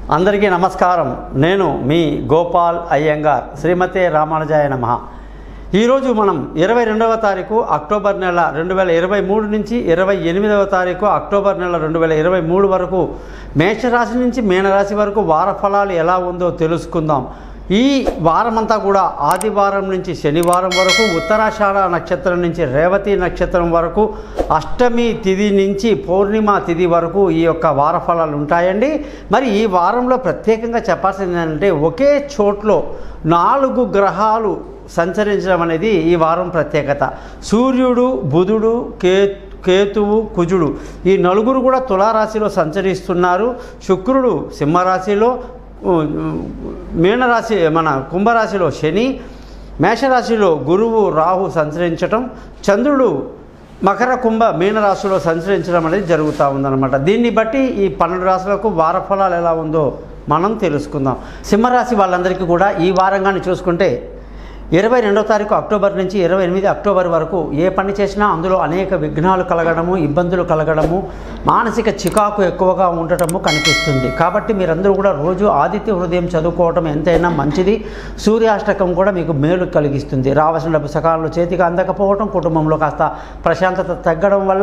అందరికీ నమస్కారం నేను మీ గోపాల్ అయ్యంగార్ శ్రీమతే రామానుజాయ నమ ఈరోజు మనం ఇరవై రెండవ తారీఖు అక్టోబర్ నెల రెండు వేల ఇరవై మూడు నుంచి ఇరవై ఎనిమిదవ తారీఖు అక్టోబర్ నెల రెండు వేల ఇరవై మూడు వరకు మేషరాశి నుంచి మీనరాశి వరకు వార ఫలాలు ఎలా ఉందో తెలుసుకుందాం ఈ వారమంతా కూడా ఆదివారం నుంచి శనివారం వరకు ఉత్తరాషాఢ నక్షత్రం నుంచి రేవతి నక్షత్రం వరకు అష్టమి తిథి నుంచి పౌర్ణిమ తిథి వరకు ఈ యొక్క వార ఫలాలు ఉంటాయండి మరి ఈ వారంలో ప్రత్యేకంగా చెప్పాల్సింది ఏంటంటే ఒకే చోట్లో నాలుగు గ్రహాలు సంచరించడం అనేది ఈ వారం ప్రత్యేకత సూర్యుడు బుధుడు కే కేతువు కుజుడు ఈ నలుగురు కూడా తులారాశిలో సంచరిస్తున్నారు శుక్రుడు సింహరాశిలో ఉ, మీనరాశి మన కుంభరాశిలో శని మేషరాశిలో గురువు రాహు సంచరించటం చంద్రుడు మకర కుంభ మీనరాశిలో సంచరించడం అనేది జరుగుతూ ఉందన్నమాట దీన్ని బట్టి ఈ పన్నెండు రాశులకు వార ఫలాలు ఎలా ఉందో మనం తెలుసుకుందాం సింహరాశి వాళ్ళందరికీ కూడా ఈ వారంగానే చూసుకుంటే ఇరవై రెండవ తారీఖు అక్టోబర్ నుంచి ఇరవై ఎనిమిది అక్టోబర్ వరకు ఏ పని చేసినా అందులో అనేక విఘ్నాలు కలగడము ఇబ్బందులు కలగడము మానసిక చికాకు ఎక్కువగా ఉండటము కనిపిస్తుంది కాబట్టి మీరందరూ కూడా రోజు ఆదిత్య హృదయం చదువుకోవటం ఎంతైనా మంచిది సూర్యాష్టకం కూడా మీకు మేలు కలిగిస్తుంది రావాల్సిన డబ్బు సకాలంలో చేతికి అందకపోవటం కుటుంబంలో కాస్త ప్రశాంతత తగ్గడం వల్ల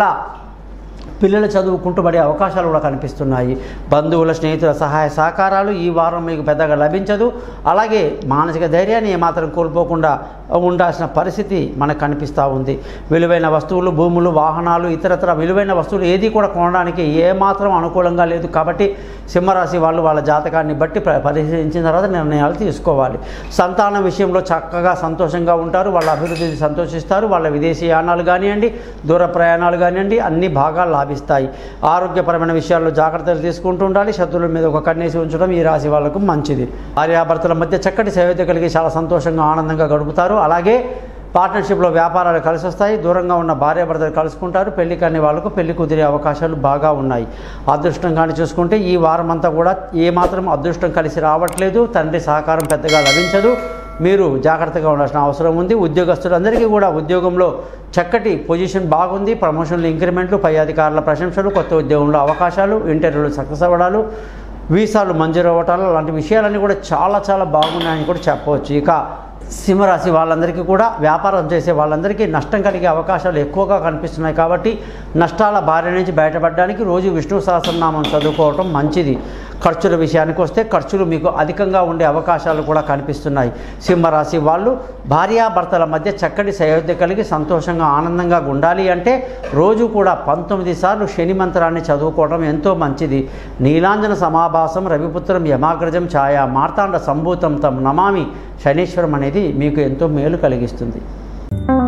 పిల్లలు చదువుకుంటూ పడే అవకాశాలు కూడా కనిపిస్తున్నాయి బంధువుల స్నేహితుల సహాయ సహకారాలు ఈ వారం మీకు పెద్దగా లభించదు అలాగే మానసిక ధైర్యాన్ని ఏమాత్రం కోల్పోకుండా ఉండాల్సిన పరిస్థితి మనకు కనిపిస్తూ ఉంది విలువైన వస్తువులు భూములు వాహనాలు ఇతరతర విలువైన వస్తువులు ఏది కూడా కొనడానికి ఏమాత్రం అనుకూలంగా లేదు కాబట్టి సింహరాశి వాళ్ళు వాళ్ళ జాతకాన్ని బట్టి ప- పరిశీలించిన తర్వాత నిర్ణయాలు తీసుకోవాలి సంతానం విషయంలో చక్కగా సంతోషంగా ఉంటారు వాళ్ళ అభివృద్ధిని సంతోషిస్తారు వాళ్ళ విదేశీ యానాలు కానివ్వండి దూర ప్రయాణాలు కానివ్వండి అన్ని బాగా లాభిస్తాయి ఆరోగ్యపరమైన విషయాల్లో జాగ్రత్తలు తీసుకుంటూ ఉండాలి శత్రువుల మీద ఒక కన్నేసి ఉంచడం ఈ రాశి వాళ్ళకు మంచిది భార్యాభర్తల మధ్య చక్కటి సైవిధ్య కలిగి చాలా సంతోషంగా ఆనందంగా గడుపుతారు అలాగే పార్ట్నర్షిప్లో వ్యాపారాలు కలిసి వస్తాయి దూరంగా ఉన్న భార్యాభర్తలు కలుసుకుంటారు పెళ్లి కాని వాళ్ళకు పెళ్లి కుదిరే అవకాశాలు బాగా ఉన్నాయి అదృష్టం కానీ చూసుకుంటే ఈ వారం అంతా కూడా ఏమాత్రం అదృష్టం కలిసి రావట్లేదు తండ్రి సహకారం పెద్దగా లభించదు మీరు జాగ్రత్తగా ఉండాల్సిన అవసరం ఉంది ఉద్యోగస్తులందరికీ కూడా ఉద్యోగంలో చక్కటి పొజిషన్ బాగుంది ప్రమోషన్లు ఇంక్రిమెంట్లు పై అధికారుల ప్రశంసలు కొత్త ఉద్యోగంలో అవకాశాలు ఇంటర్వ్యూలు సక్సెస్ అవ్వడాలు వీసాలు మంజూరు అవ్వటాలు లాంటి విషయాలన్నీ కూడా చాలా చాలా బాగున్నాయని కూడా చెప్పవచ్చు ఇక సింహరాశి వాళ్ళందరికీ కూడా వ్యాపారం చేసే వాళ్ళందరికీ నష్టం కలిగే అవకాశాలు ఎక్కువగా కనిపిస్తున్నాయి కాబట్టి నష్టాల బారి నుంచి బయటపడడానికి రోజు విష్ణు సహస్రనామం చదువుకోవటం మంచిది ఖర్చుల విషయానికి వస్తే ఖర్చులు మీకు అధికంగా ఉండే అవకాశాలు కూడా కనిపిస్తున్నాయి సింహరాశి వాళ్ళు భార్యాభర్తల మధ్య చక్కటి సయోధ్య కలిగి సంతోషంగా ఆనందంగా ఉండాలి అంటే రోజు కూడా పంతొమ్మిది సార్లు శని మంత్రాన్ని చదువుకోవడం ఎంతో మంచిది నీలాంజన సమాభాసం రవిపుత్రం యమాగ్రజం ఛాయ మార్తాండ సంభూతం తం నమామి శనీశ్వరం అనేది మీకు ఎంతో మేలు కలిగిస్తుంది